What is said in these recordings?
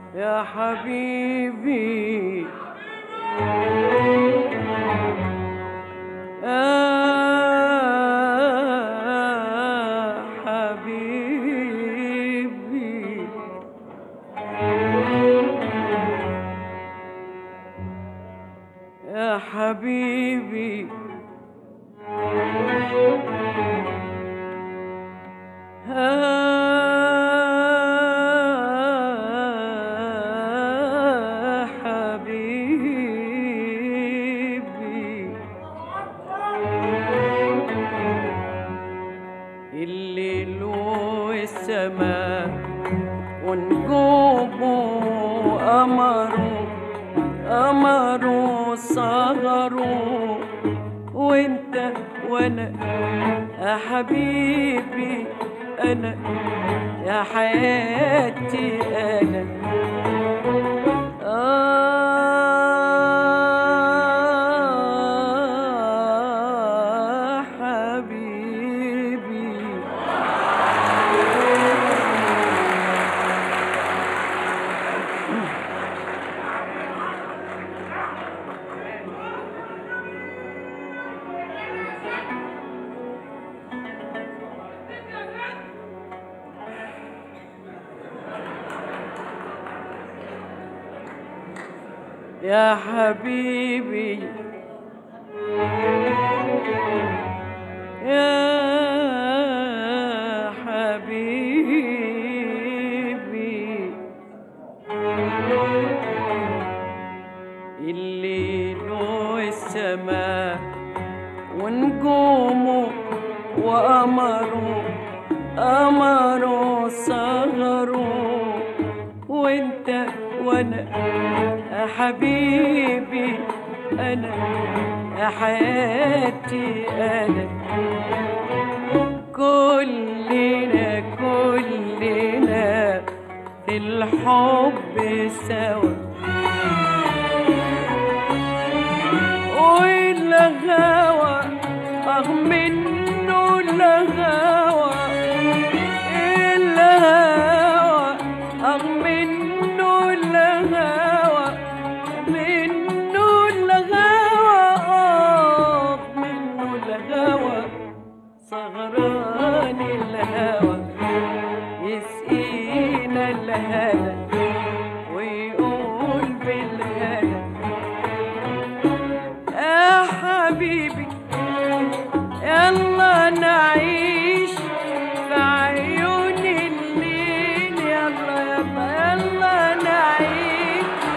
يا حبيبي يا حبيبي يا حبيبي يا حبيبي الليل والسماء ونجومه قمره قمره صغره وانت وانا يا حبيبي انا يا حياتي انا آه حبيبي يا حبيبي يا حبيبي الليل والسماء ونجومه وقمره قمره صغره وانت وانا يا حبيبي انا يا حياتي انا كلنا كلنا في الحب سوا والغاوى اه منه الغاوى الهوى اه منه الهوى منه الغاوى اه منه الغاوى سهران الهوى يسقينا الهنا ويقول بالهنا يا حبيبي يلا نعيش في عيون الليل يلا يلا يلا نعيش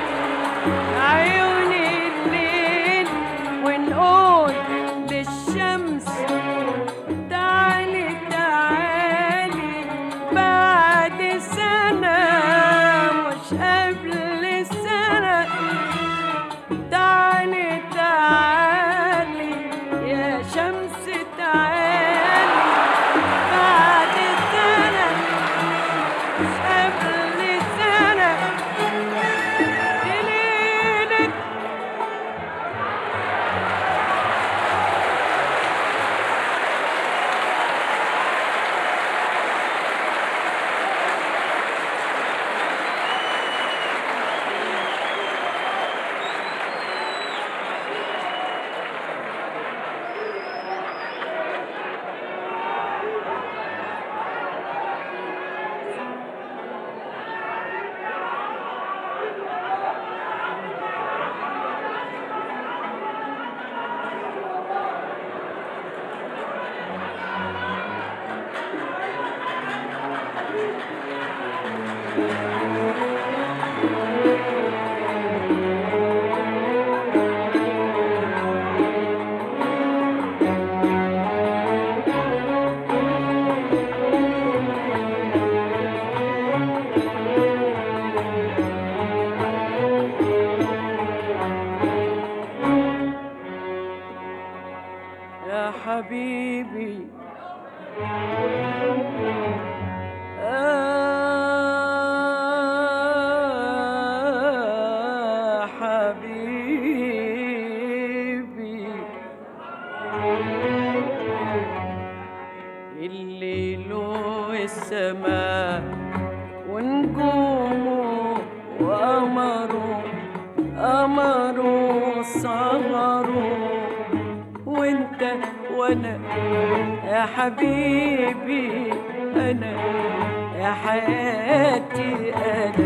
وانا يا حبيبي انا يا حياتي انا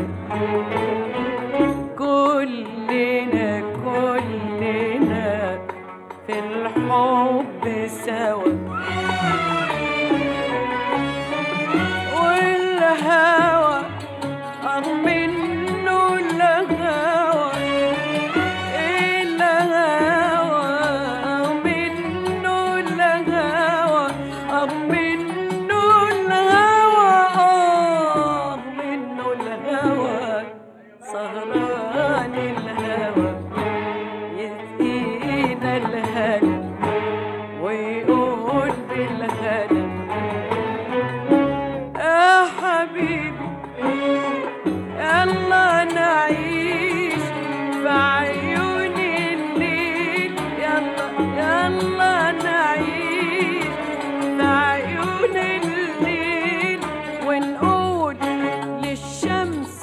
كلنا كلنا في الحب سوا والهوى رغم منه الهوى الهوى منه الهوى منه الهوى آه منه الهوى سهران الهوى يسقينا الهنا ويقول بالهنا يا حبيبي يلا نعيش في عيون الليل يلا يلا نعيش في عيون الليل ونقول للشمس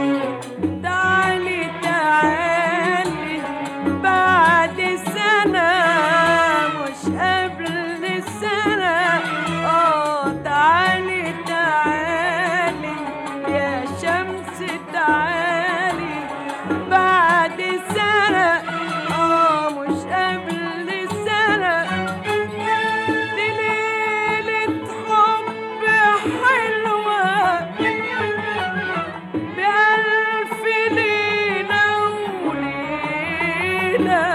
تعالي تعالي بعد سنة مش قبل سنة اه تعالي تعالي يا شمس تعالي بعد سنة اه مش قبل سنة دي ليلة حب حلوة بألف ليلة وليلة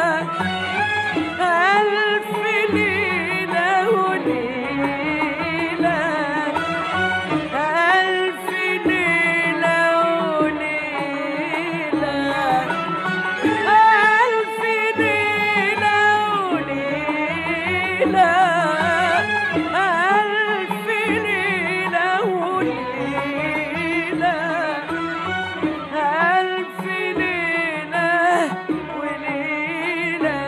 ألف ليلة وليلة ألف ليلة وليلة ألف ليلة وليلة ألف ليلة وليلة ألف ليلة وليلة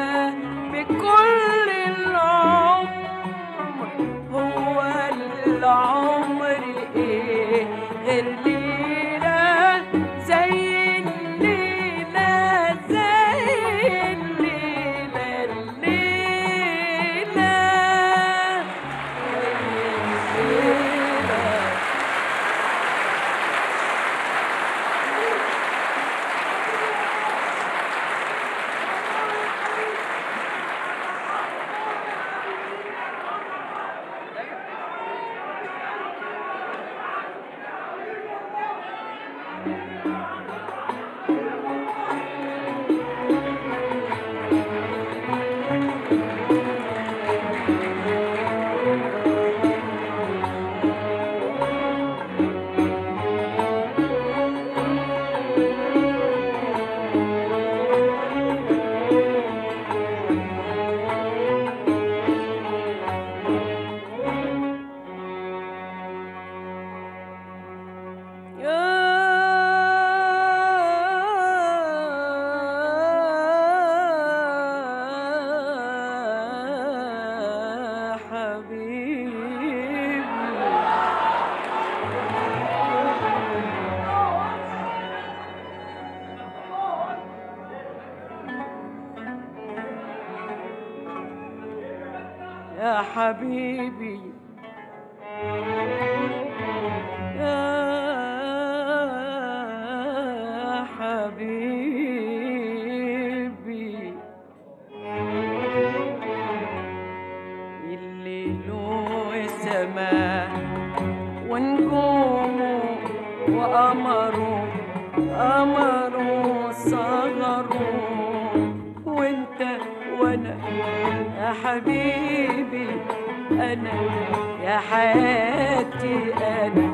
بكل العمر هو العمر إيه غير ليلة زي الليلة زي الليلة الليلة الليلة يا حبيبي يا حبيبي يا حبيبي الليل والسماء ونجومه وقمره قمره صغره وانت وانا يا حبيبي انا يا حياتي انا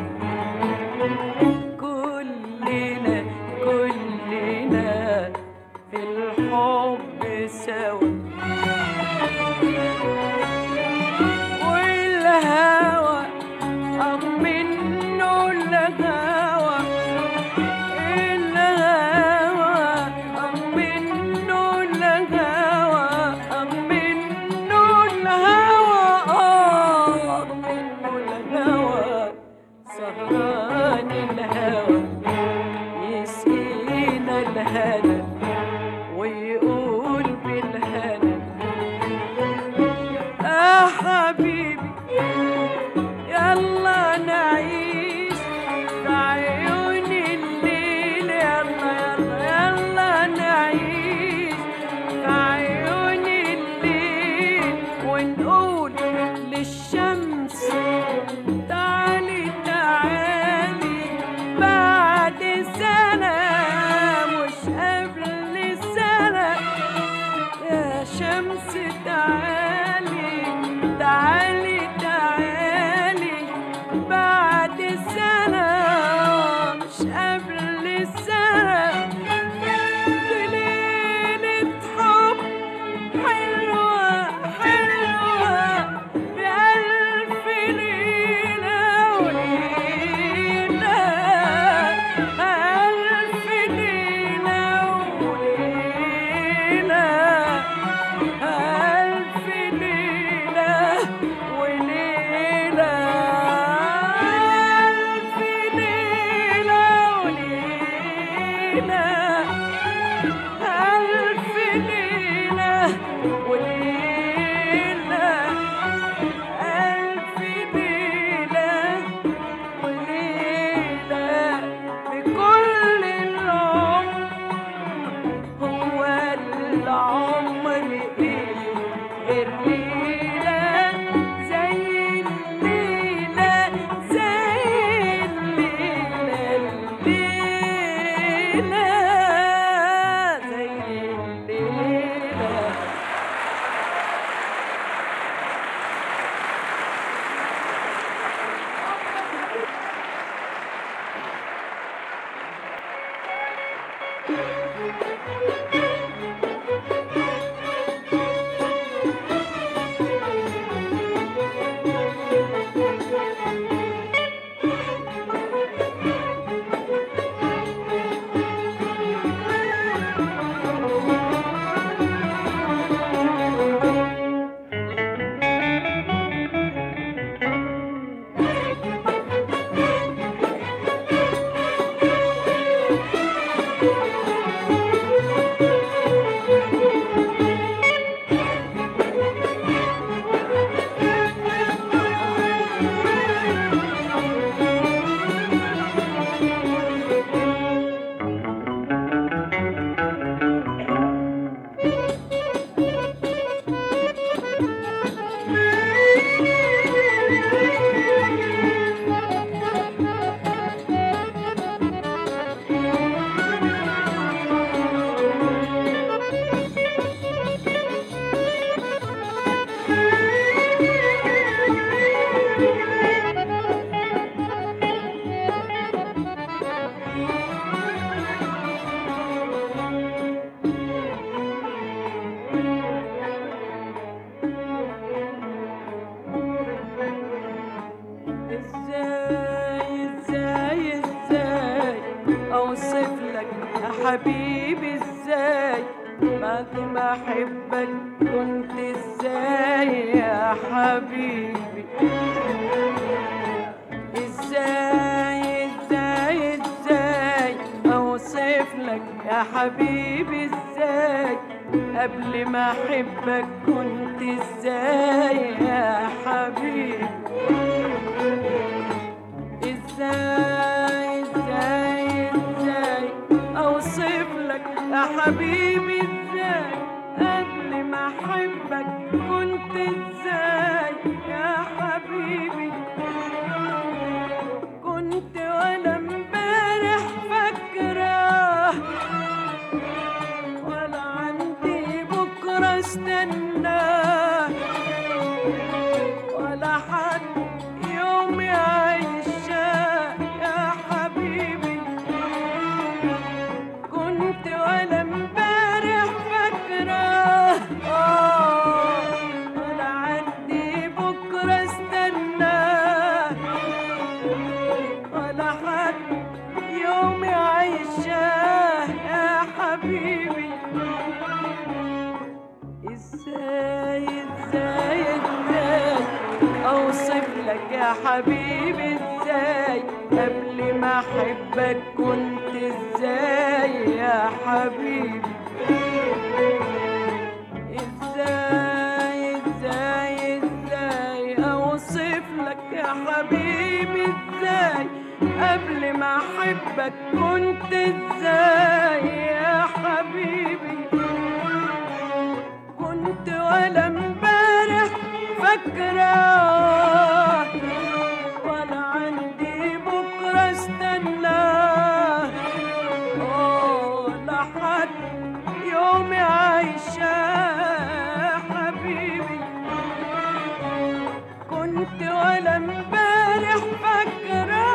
كلنا كلنا في الحب سوا والهوى أم منه الهوى الهوى أم منه الهوى أم منه الهوى آه منه الهوى ليلة ألف ليلة وليلة ألف ليلة وليلة بكل العمر هو العمر إيه غير ليلة زي الليلة زي الليلة الليلة زي الليلة ازاي ازاي ازاي اوصف لك يا حبيبي ازاي بعد ما احبك كنت ازاي يا حبيبي ازاي ازاي ازاي اوصف لك يا حبيبي ازاي قبل ما احبك كنت ازاي يا حبيبي ازاي ازاي ازاي اوصف لك يا حبيبي ازاي قبل ما احبك كنت ازاي يا حبيبي كنت ولا امبارح فاكره ولا عندي بكره استناه ولا حد يوم يعيشها يا حبيبي كنت ولا امبارح فاكرة آه ولا عندي بكرة استنى ولا حد يوم يعيشها يا حبيبي ازاي ازاي ازاي اوصف لك يا حبيبي ازاي قبل ما احبك كنت ازاي يا حبيبي ازاي ازاي ازاي اوصف لك يا حبيبي ازاي قبل ما احبك كنت ازاي يا حبيبي كنت ولا امبارح فاكرة ولا عندي بكرة استنى ولا حد يوم عايشة حبيبي كنت ولا امبارح فاكرة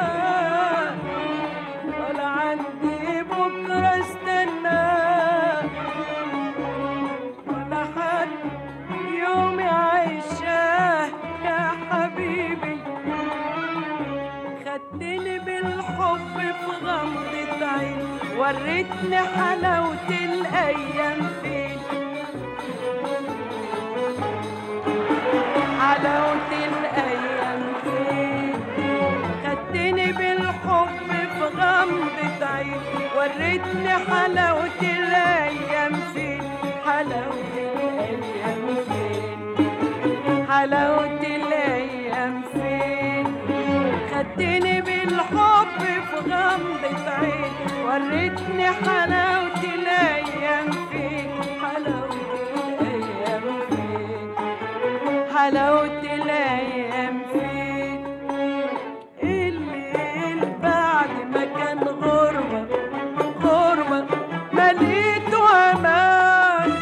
ولا عندي بكرة استنى ولا حد يومي عايشاه يا حبيبي خدتني بالحب في غمضة عين وريتني حلاوة الأيام فين حلاوة الأيام فين خدتني بالحب في غمضة عين وريتني حلاوة الأيام فين حلاوة الأيام فين حلاوة الأيام فين خدتني بالحب في غمضة عين وريتني حلاوة الأيام فين حلاوة الأيام فين حلاوة الأيام فين الليل بعد ما كان غربة غربة مليته أمان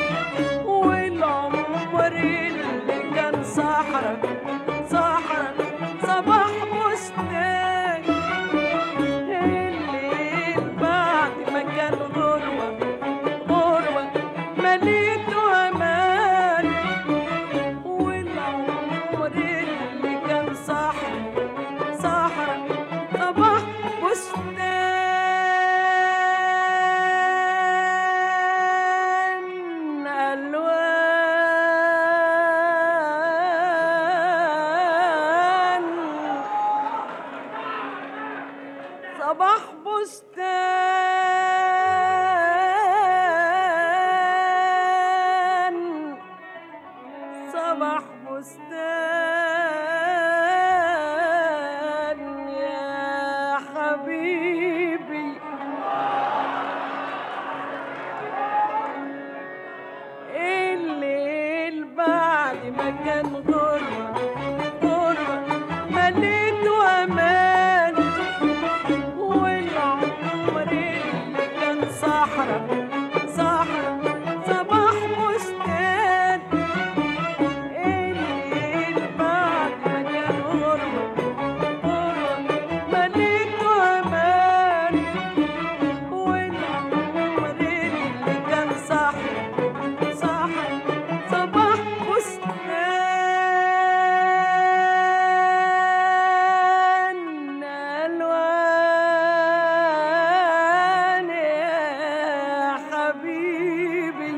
والعمر اللي كان صحرا صحرا صباح بستان الليل بعد ما كان غربة غربة مليته أمان والعمر اللي كان صحرا صحرا صباح بستان ألوان صباح بستان صباح بستان يا حبيبي الليل بعد ما كان غربة غربة مليته أمان والعمر اللي كان صحرا صحرا صباح بستان الليل بعد ما كان غربة غربة مليته أمان والعمر اللي كان صحرا صحرا صباح بستان ألوان يا حبيبي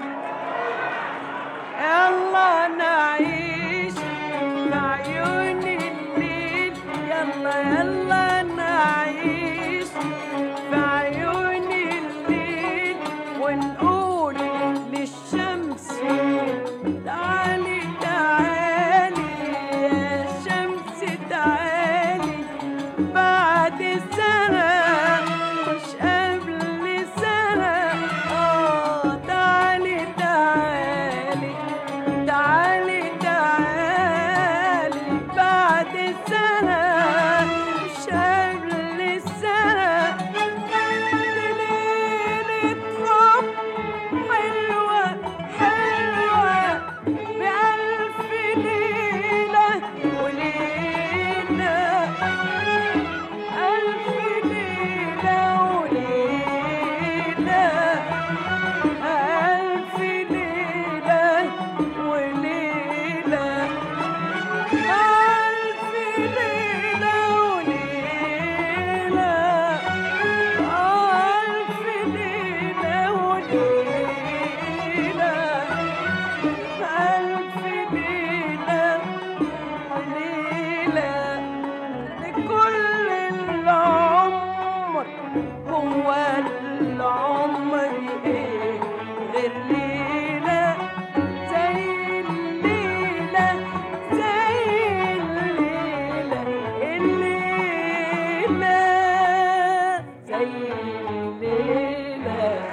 يلا نعيش بعيون الليل يلا يلا نعيش بعيون الليل ونقول للشمس تعالي تعالي يا شمس تعالي بعد سنة مش قبل سنة اه تعالي تعالي تعالي تعالي بعد سنة مش قبل سنة ليلة حب حلوة حلوة بألف ليلة وليلة ألف ليلة وليلة ألف ليلة وليلة ألف ليلة وليلة ألف ليلة وليلة ألف ليلة وليلة لكل العمر هو العمر إيه غير ليلة زي الليلة زي الليلة الليلة زي الليلة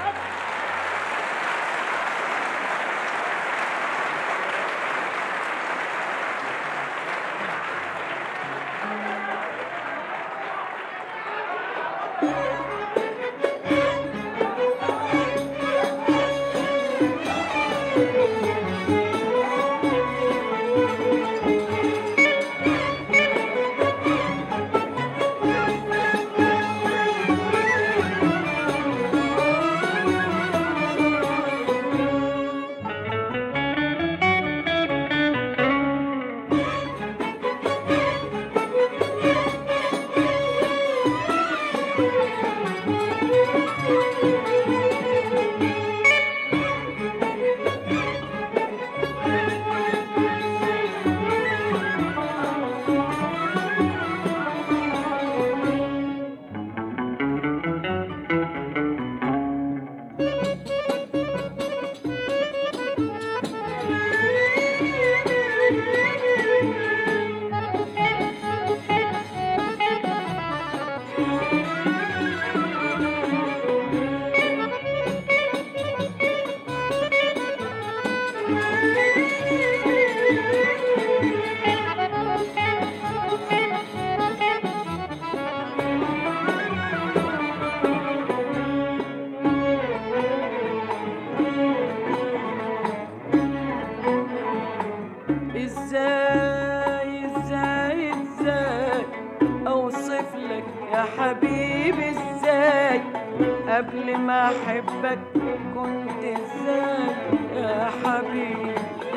قبل ما احبك كنت ازاي يا حبيبي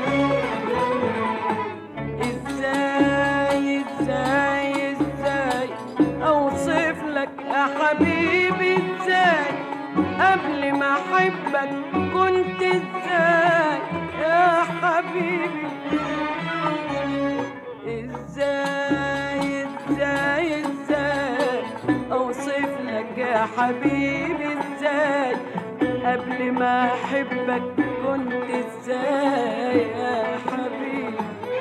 ازاي ازاي ازاي اوصف لك يا حبيبي ازاي قبل ما احبك كنت ازاي يا حبيبي ازاي ازاي ازاي اوصف لك يا حبيبي ازاي قبل ما احبك كنت ازاي يا حبيبي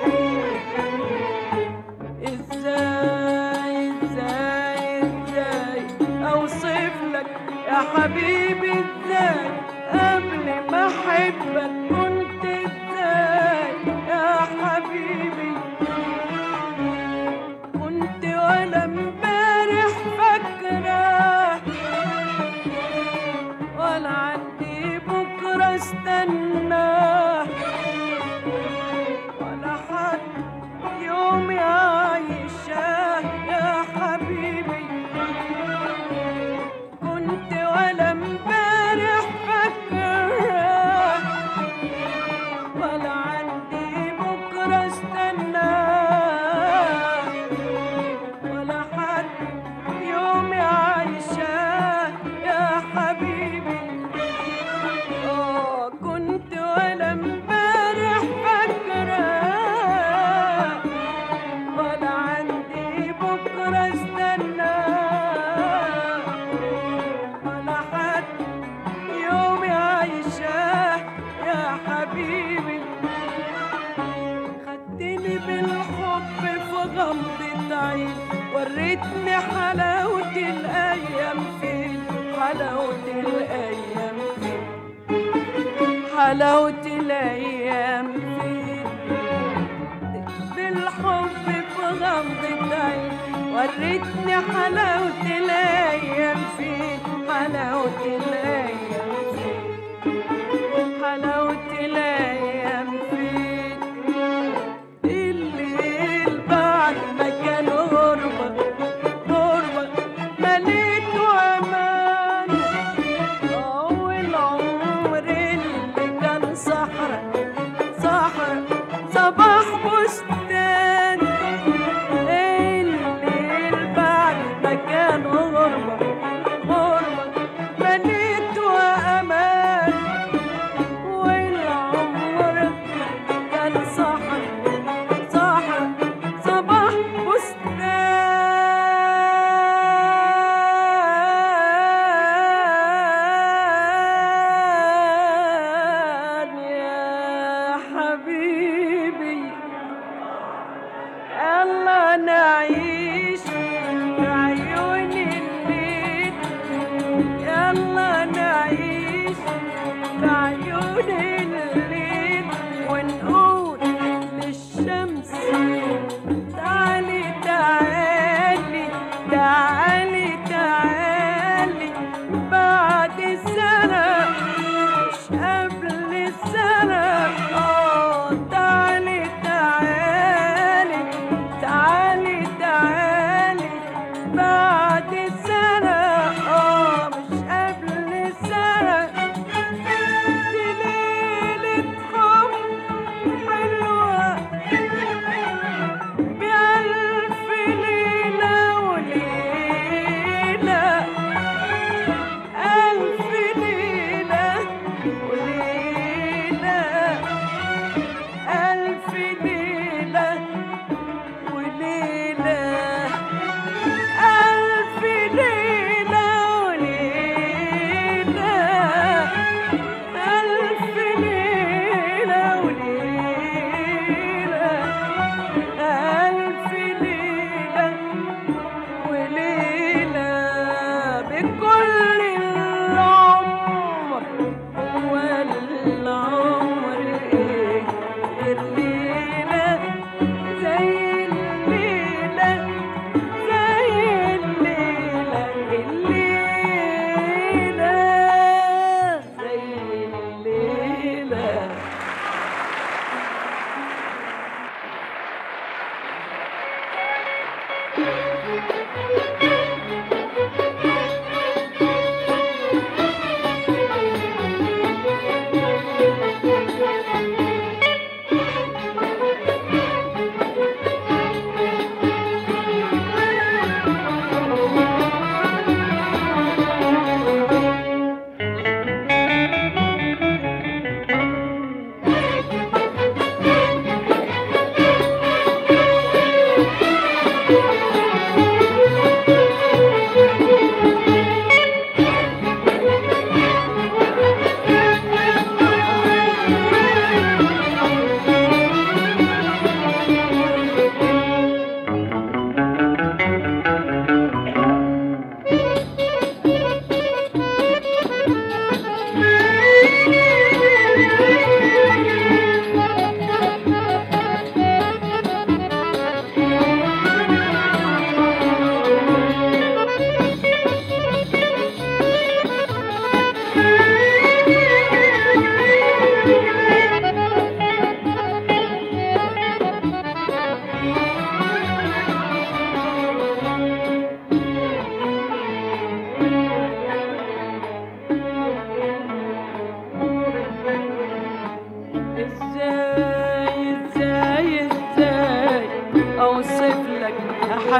ازاي ازاي ازاي اوصف لك يا حبيبي ازاي قبل ما احبك كنت ازاي يا حبيبي كنت ولا امبارح فاكره ولا عندي بكره استناه ولا حد يوم يعيشه يا حبيبي كنت ولا امبارح فاكره ولا عندي بكره استناه ولا حد يوم يعيشه يا حبيبي اه كنت ولا امبارح فاكره ولا عندي بكره استناه ولا حد يوم يعيشه يا حبيبي خدتني بالحب في غمضة عين وريتني حلاوة الأيام فين حلاوة الأيام فين حلاوة الأيام فين بالحب في غمضة عين وريتني حلاوة الأيام فين حلاوة الأيام فين حلاوة الأيام فين الليل بعد ما كان غربة غربة مليته أمان أول عمر اللي كان صحرا صحرا صباح بستان الليل بعد ما كان غربة غربة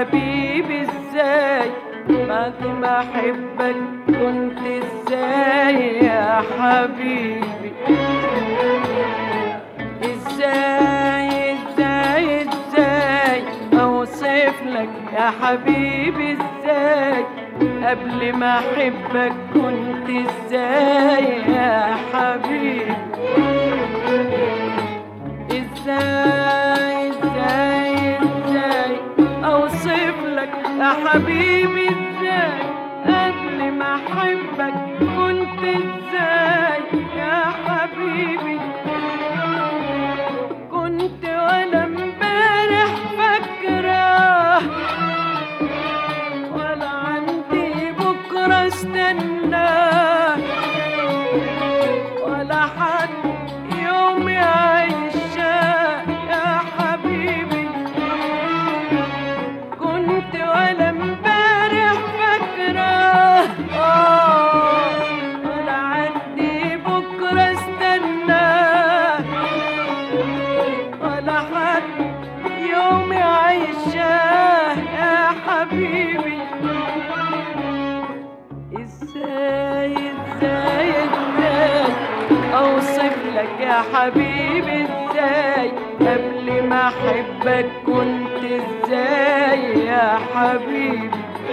حبيبي ازاي بعد ما احبك كنت ازاي يا حبيبي ازاي ازاي ازاي اوصف لك يا حبيبي ازاي قبل ما احبك كنت ازاي يا حبيبي ازاي ازاي ازاي اوصف لك يا حبيبي ازاي قبل ما احبك كنت ازاي يا حبيبي كنت ولا امبارح فاكره ولا عندي بكره استناه ولا حد يوم يعيش يا حبيبي كنت ولا امبارح فاكره آه ولا عندي بكره استناه ولا حد يوم يعيشاه يا حبيبي ازاي ازاي ازاي اوصف لك يا حبيبي ازاي قبل ما احبك كنت ازاي يا حبيبي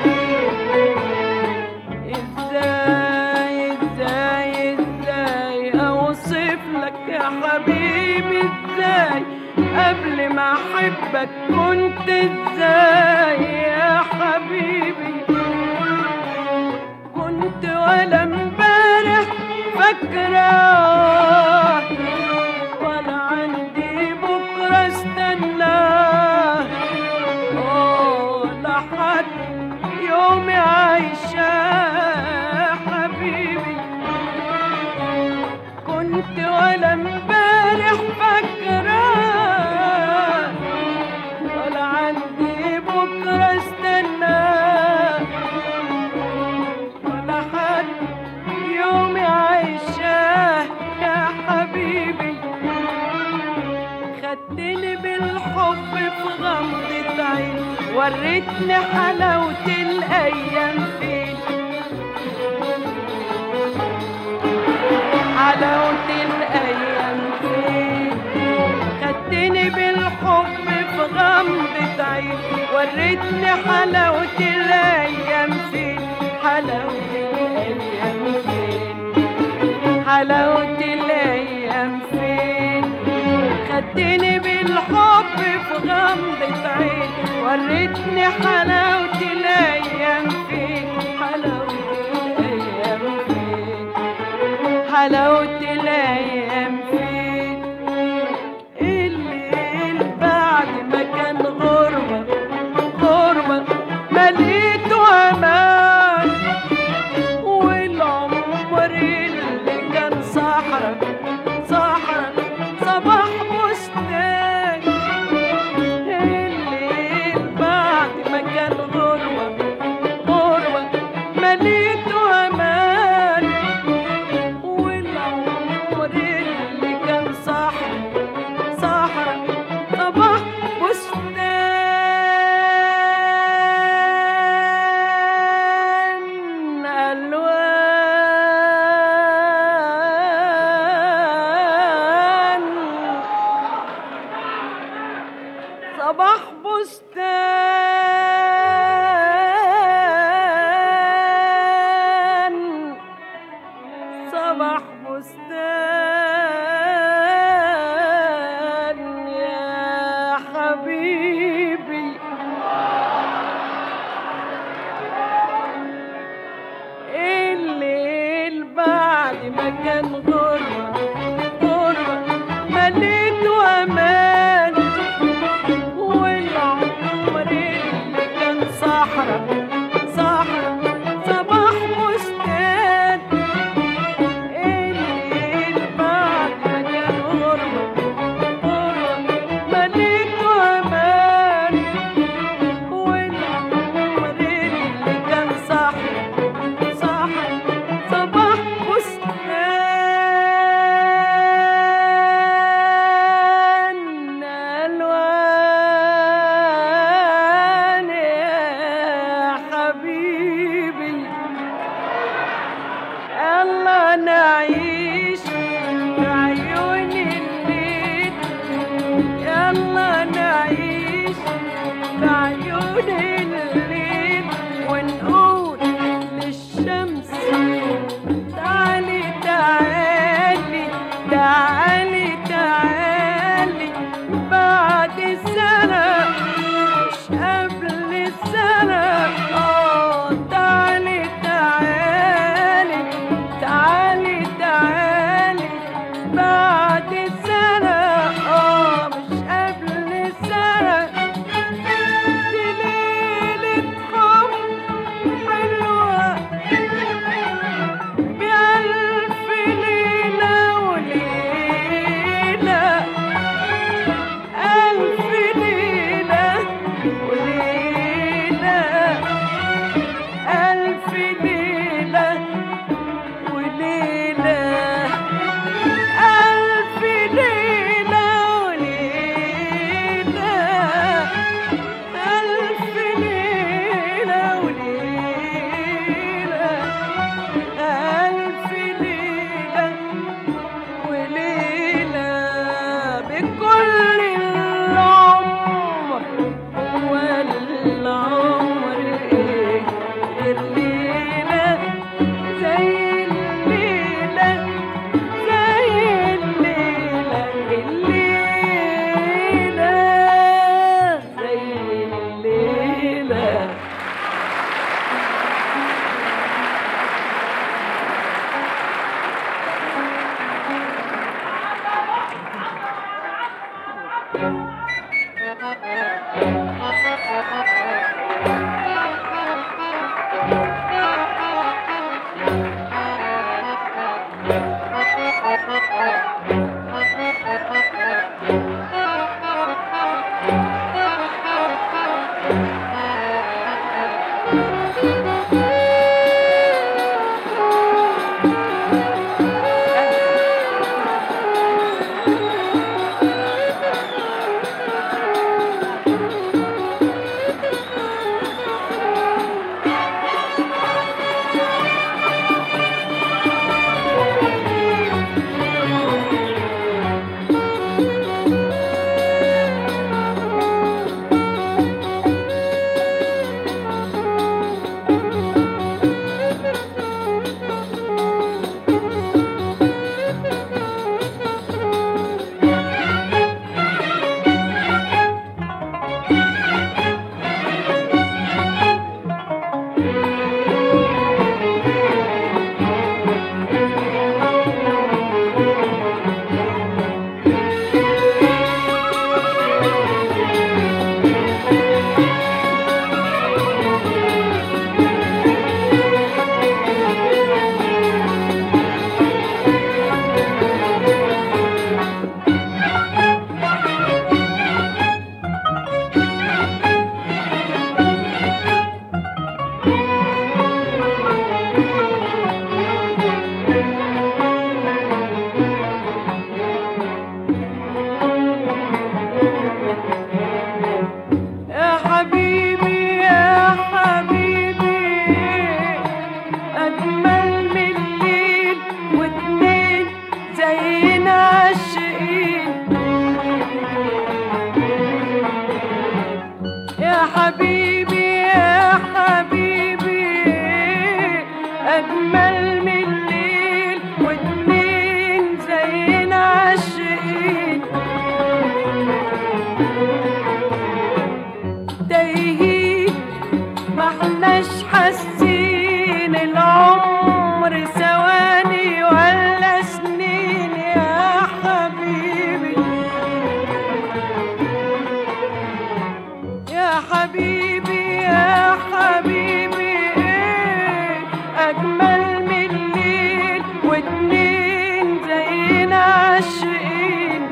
ازاي ازاي ازاي اوصف لك يا حبيبي ازاي قبل ما احبك كنت ازاي يا حبيبي كنت ولا امبارح فاكره ولا عندي بكره استناه ولا حد يوم عايشاه حبيبي كنت ولا امبارح فاكره ولا عندي بكره استناه ولا حد يوم عايشاه يا حبيبي خدتني بالحب في غمضة عين وريتني حلاوة الأيام فين حلاوة الأيام فين خدتني بالحب في غمضة عين وريتني حلاوة الأيام فين حلاوة الأيام فين حلاوة الأيام فين خدتني بالحب في غمضة عين وريتني حلاوة الأيام فين حلاوة الأيام فين حلاوة الأيام فين الليل بعد ما كان غربة غربة مليته أمان والعمر اللي كان صحرا صحرا صباح بستان الليل بعد ما كان غربة غربة مليته أمان والعمر اللي كان صحرا صحرا صباح بستان ألوان صباح بستان صباح بستان يا حبيبي الليل بعد ما كان غربة غربة مليته أمان والعمر اللي كان صحرا صحرا صباح بستان الليل بعد ما كان غربة غربة مليته أمان والعمر اللي كان صحرا صحرا صباح بستان نعيش في عيون الليل يلا نعيش في عيون الليل ونقول للشمس تعالي تعالي تعالي تعالي بعد سنة مش قبل السنة اه تعالي تعالي تعالي تعالي بعد السنة اه مش قبل السنة دي ليلة حب حلوة بألف ليلة وليلة ألف ليلة وليلة ألف ليلة وليلة ألف ليلة وليلة ألف ليلة وليلة ألف ليلة وليلة بكل العمر والعمر إيه الليلة زي الليلة زي الليلة الليلة زي الليلة يا حبيبي يا حبيبي أجمل من الليل واتنين زينا عاشقين يا حبيبي يا حبيبي أجمل من الليل واتنين زينا عاشقين تايهين ما احناش حاسين العمر ثواني ولا سنين يا حبيبي يا حبيبي يا حبيبي إيه أجمل من الليل واتنين زينا عاشقين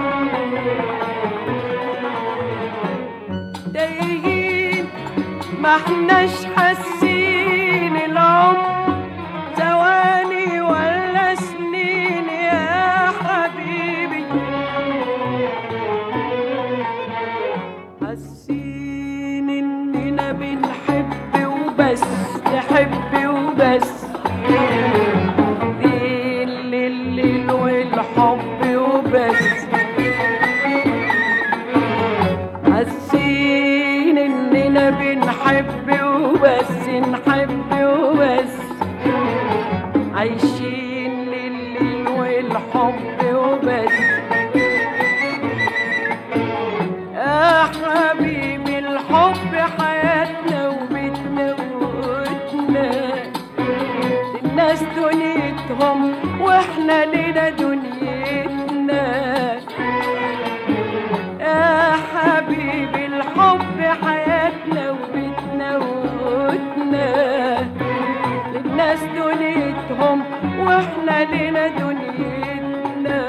تايهين ما احناش حاسين العمر ثواني ولا سنين يا حبيبي حاسين اننا بنحب وبس نحب وبس في عايشين لليل والحب وبس يا حبيبي الحب حياتنا وبيتنا وقوتنا الناس دنيتهم واحنا لنا دنيتنا يا حبيبي الحب حياتنا وبيتنا وقوتنا الناس دنيتهم واحنا لنا دنيتنا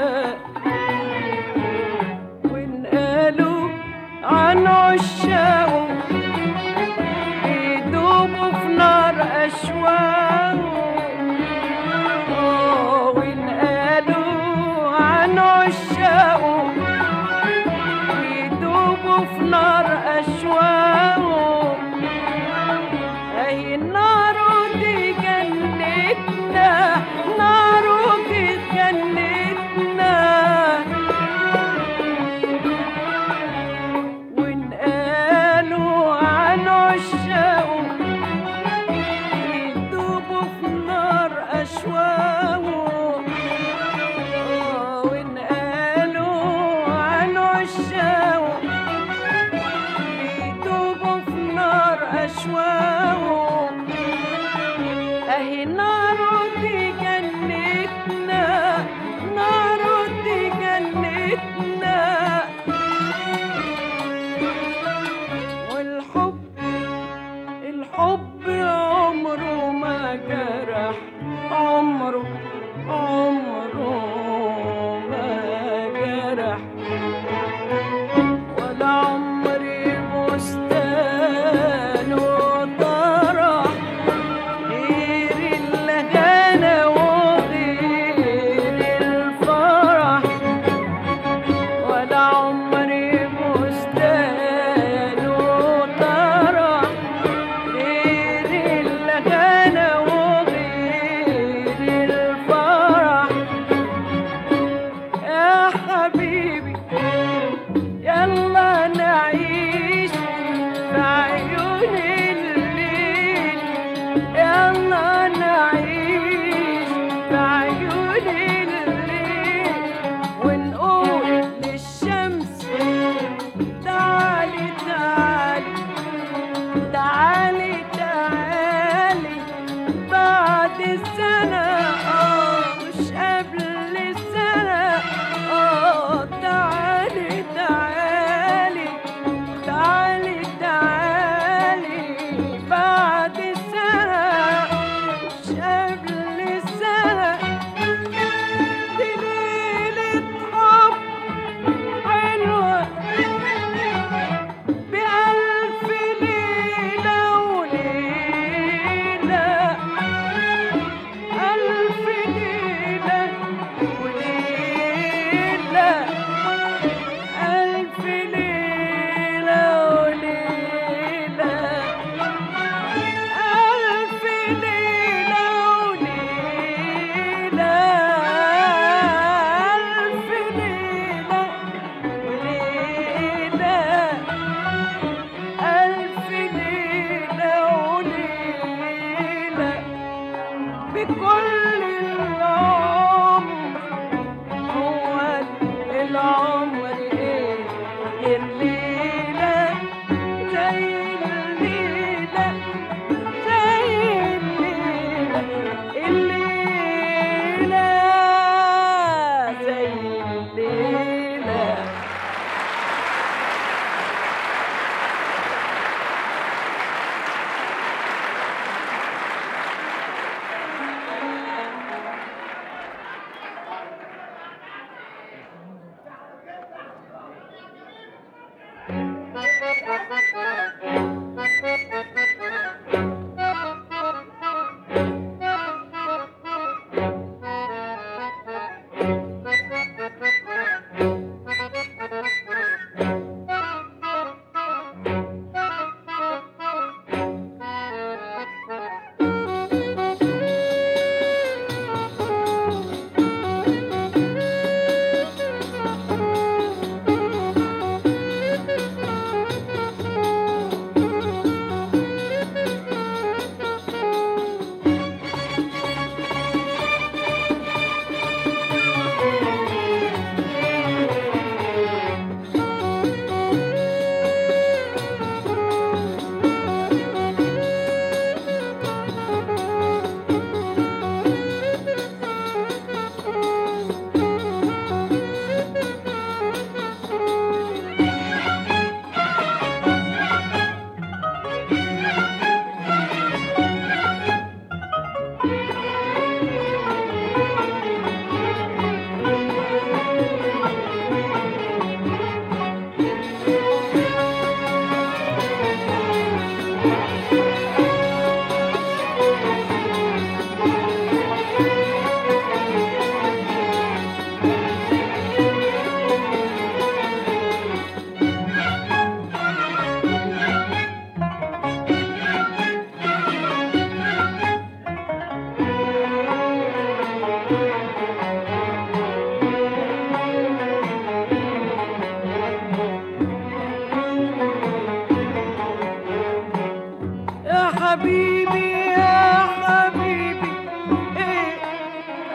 ونقالوا عن عشاقه يدوبوا في نار أشواقه آه، ونقالوا عن عشاقه يدوبوا في نار أشواقه أي النار دي جنتنا نار دي جنتنا ونقالوا عن عشاقه يدوبوا في نار أشواقه آه، ونقالوا عن عشاقه يدوبوا في نار أشواقه أهي نار دي جنتنا نار دي جنتنا والحب الحب عمره ما جرح عمره عمره ما جرح ولا عمري بستان وطرح غير الهنا وغير الفرح ولا عمري بستان وطرح غير الهنا وغير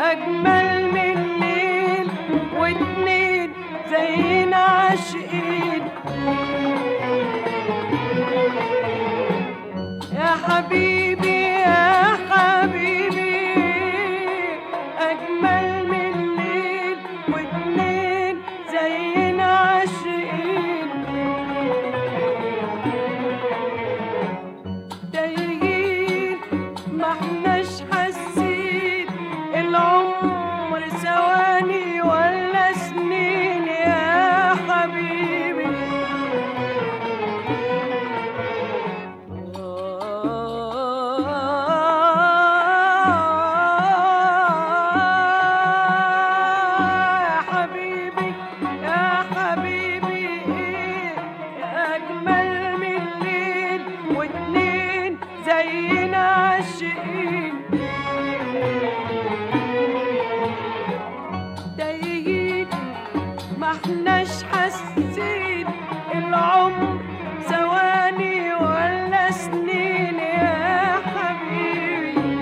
أجمل من الليل واتنين زينا عاشقين يا حبيبي يا حبيبي أجمل من الليل واتنين زينا عاشقين تايهين ما احناش حاسين العمر ثواني ولا سنين يا حبيبي يا حبيبي يا حبيبي يا أجمل من الليل واتنين زينا عاشقين تايهين ما احناش حاسين العمر ثواني ولا سنين يا حبيبي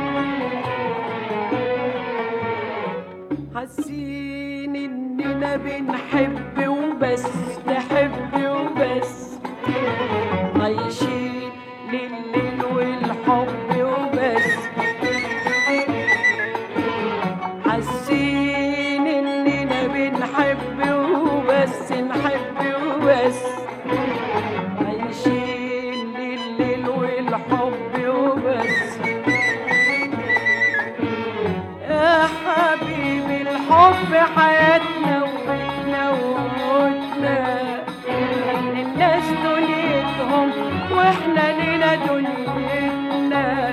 حاسين اننا بنحب وبس نحب وبس عايشين لليل والحب وبس حاسين اننا بنحب وبس نحب وبس عايشين لليل والحب وبس يا حبيبي الحب حياتنا وبيتنا وموتنا الناس دنيتهم واحنا لنا دنيتنا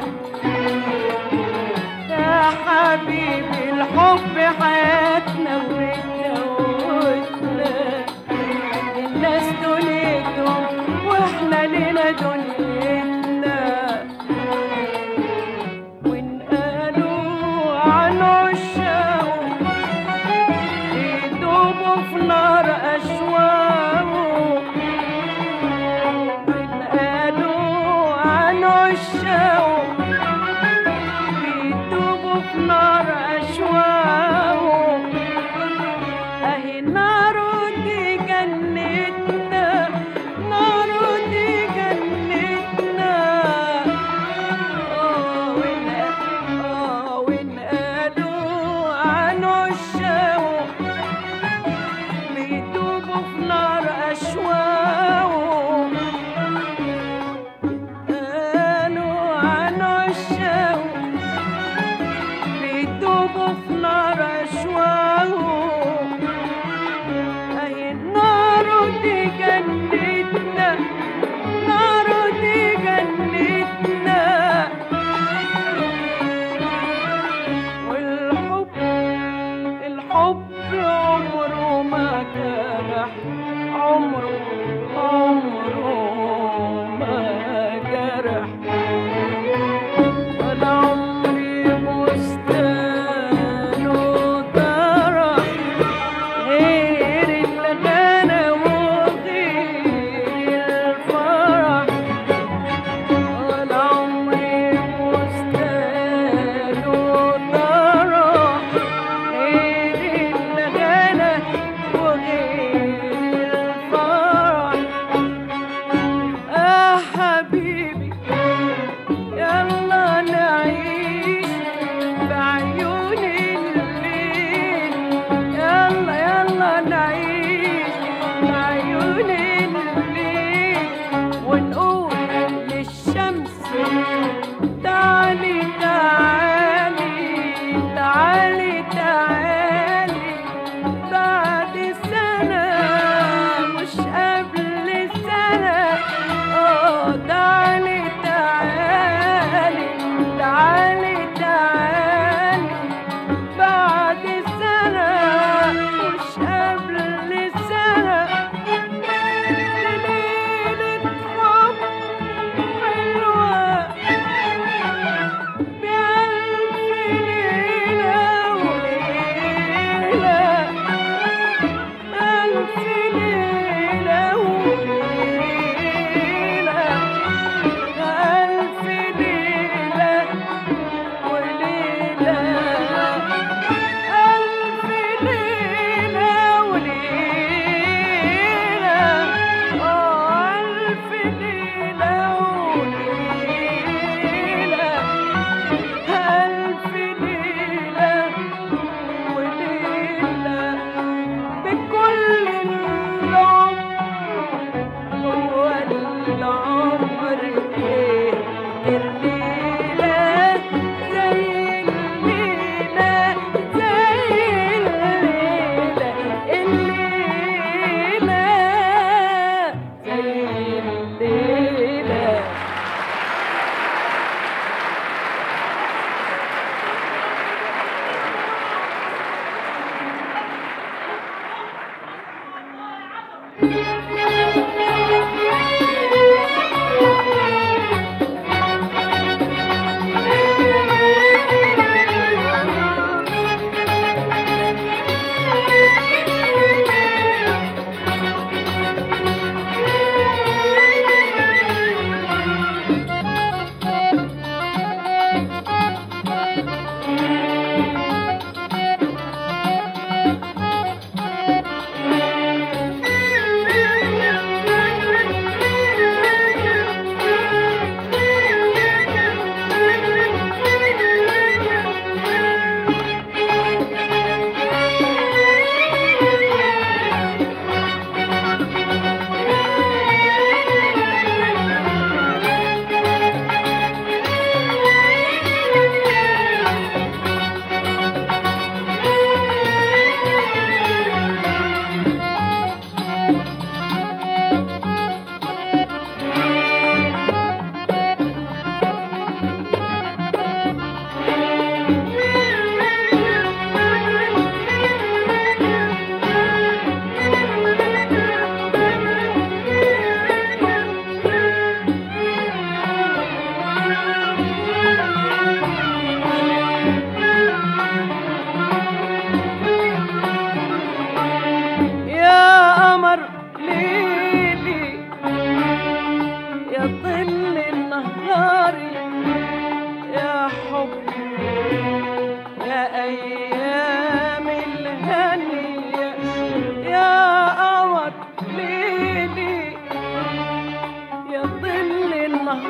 يا حبيبي الحب حياتنا وبيتنا وموتنا الناس دنيتهم واحنا لنا دنيتنا وإن قالوا عن عشاقه يدوبوا في نار أشواقه وإن قالوا عن عشاقه يدوبوا في نار أشواقه أهي ناره دي جنتنا ناره دي جنتنا آه وإن آه وإن قالوا عن عشاقه بيدوبوا في نار أشواقه قالوا عن عشاقه بيدوبوا في نار أشواقه أهي النار دي جنتنا نار دي جنتنا والحب الحب عمره ما جرح عمره عمره ما جرح ولا عمري مستاهل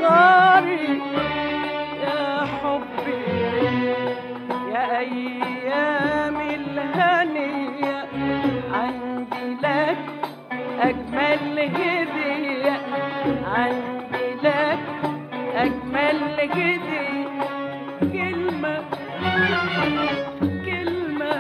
صغاري يا حبي يا أيام الهنية عندي لك أجمل هدية عندي لك أجمل هدية كلمة كلمة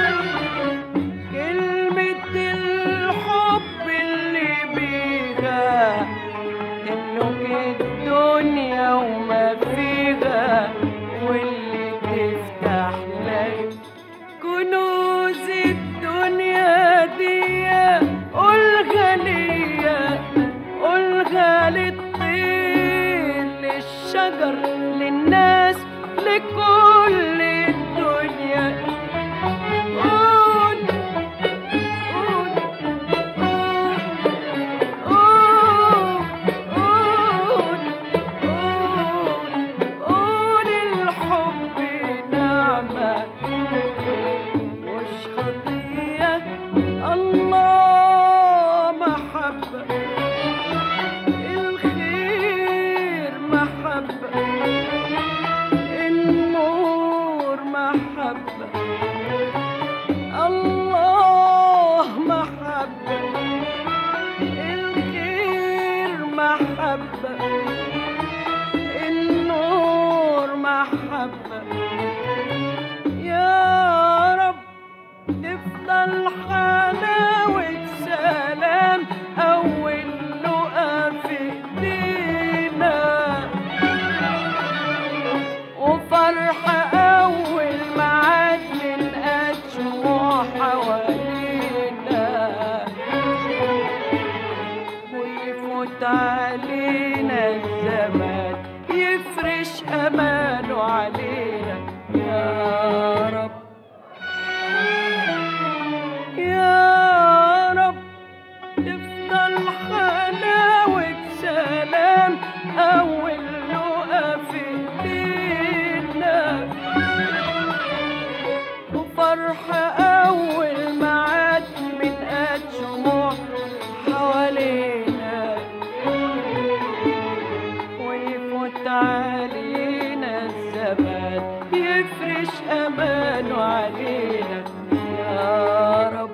كلمة الحب اللي بيها تملك الدنيا وما فيها واللي تفتح لك كنوز الدنيا دي قولها ليا قولها للطير للشجر للناس لكل الدنيا قول قول قول قول قول قول الحب نعمة مش خطية الله محبة الخير محبة النور محبة الله محبة الخير محبة النور محبة يا رب تفضل حلاوة سلام أول لقا في ايدينا وفرحة أول معاد من أجمع حوالينا ويفوت علينا الزمان يفرش أمانه علينا يا رب يا رب تفضل حلاوة سلام أول لقا في ايدينا وفرحة أول معاد من أجمع حوالينا ويفوت علينا الزمان يفرش أمانه علينا يا رب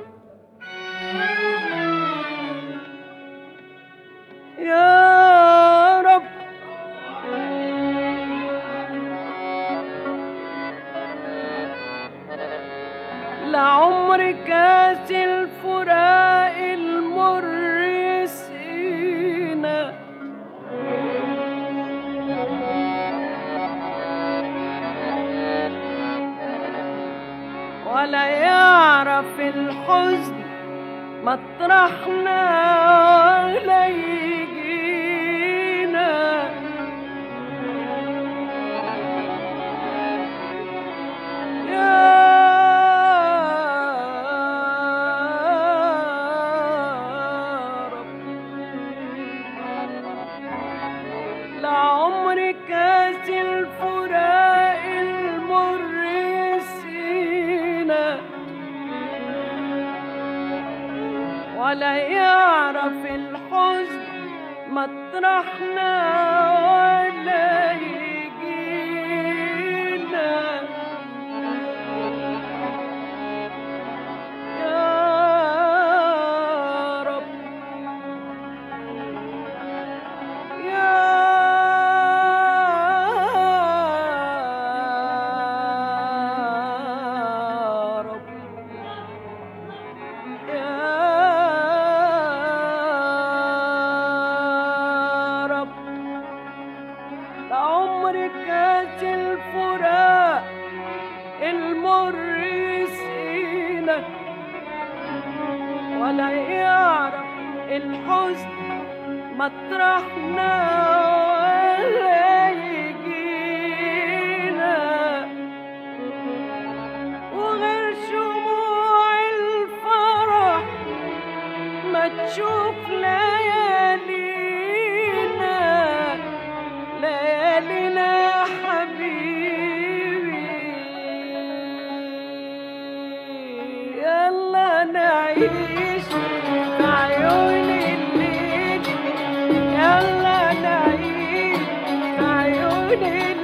يا رب لعمر كاس الفراق المر يسقينا ولا يعرف الحزن مطرحنا ولا يجينا يا رب لعمر كاس الفراق المر يسقينا ولا يعرف الحزن مطرحنا ولا يجينا يا رب يا رب يا رب لعمر كاس الفراق المر يسقينا ولا يعرف الحزن مطرحنا ولا يجينا وغير شموع الفرح ما تشوف ليالينا ليالينا حبيبي يلا نعيش في عيون الليل يلا نعيش ليل